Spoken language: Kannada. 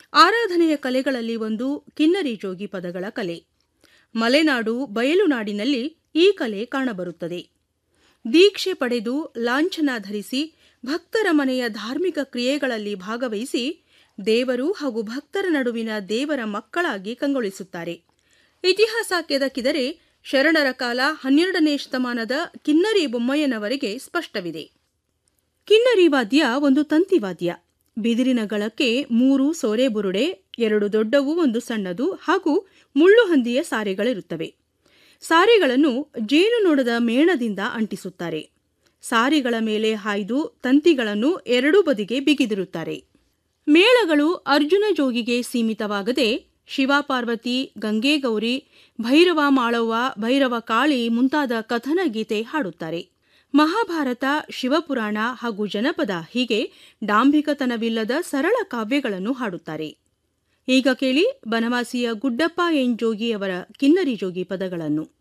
ಆರಾಧನೆಯ ಕಲೆಗಳಲ್ಲಿ ಒಂದು ಕಿನ್ನರಿ ಜೋಗಿ ಪದಗಳ ಕಲೆ ಮಲೆನಾಡು ಬಯಲುನಾಡಿನಲ್ಲಿ ಈ ಕಲೆ ಕಾಣಬರುತ್ತದೆ ದೀಕ್ಷೆ ಪಡೆದು ಲಾಂಛನ ಧರಿಸಿ ಭಕ್ತರ ಮನೆಯ ಧಾರ್ಮಿಕ ಕ್ರಿಯೆಗಳಲ್ಲಿ ಭಾಗವಹಿಸಿ ದೇವರು ಹಾಗೂ ಭಕ್ತರ ನಡುವಿನ ದೇವರ ಮಕ್ಕಳಾಗಿ ಕಂಗೊಳಿಸುತ್ತಾರೆ ಇತಿಹಾಸ ಕೆದಕಿದರೆ ಶರಣರ ಕಾಲ ಹನ್ನೆರಡನೇ ಶತಮಾನದ ಕಿನ್ನರಿ ಬೊಮ್ಮಯ್ಯನವರೆಗೆ ಸ್ಪಷ್ಟವಿದೆ ಕಿನ್ನರಿ ವಾದ್ಯ ಒಂದು ತಂತಿವಾದ್ಯ ಬಿದಿರಿನ ಗಳಕ್ಕೆ ಮೂರು ಸೋರೆ ಬುರುಡೆ ಎರಡು ದೊಡ್ಡವು ಒಂದು ಸಣ್ಣದು ಹಾಗೂ ಮುಳ್ಳುಹಂದಿಯ ಸಾರೆಗಳಿರುತ್ತವೆ ಸಾರೆಗಳನ್ನು ಜೇನುನೊಣದ ಮೇಣದಿಂದ ಅಂಟಿಸುತ್ತಾರೆ ಸಾರಿಗಳ ಮೇಲೆ ಹಾಯ್ದು ತಂತಿಗಳನ್ನು ಎರಡೂ ಬದಿಗೆ ಬಿಗಿದಿರುತ್ತಾರೆ ಮೇಳಗಳು ಅರ್ಜುನ ಜೋಗಿಗೆ ಸೀಮಿತವಾಗದೆ ಶಿವಪಾರ್ವತಿ ಗಂಗೆಗೌರಿ ಭೈರವ ಮಾಳವ್ವ ಭೈರವ ಕಾಳಿ ಮುಂತಾದ ಕಥನ ಗೀತೆ ಹಾಡುತ್ತಾರೆ ಮಹಾಭಾರತ ಶಿವಪುರಾಣ ಹಾಗೂ ಜನಪದ ಹೀಗೆ ಡಾಂಭಿಕತನವಿಲ್ಲದ ಸರಳ ಕಾವ್ಯಗಳನ್ನು ಹಾಡುತ್ತಾರೆ ಈಗ ಕೇಳಿ ಬನವಾಸಿಯ ಗುಡ್ಡಪ್ಪ ಎನ್ ಜೋಗಿಯವರ ಕಿನ್ನರಿ ಜೋಗಿ ಪದಗಳನ್ನು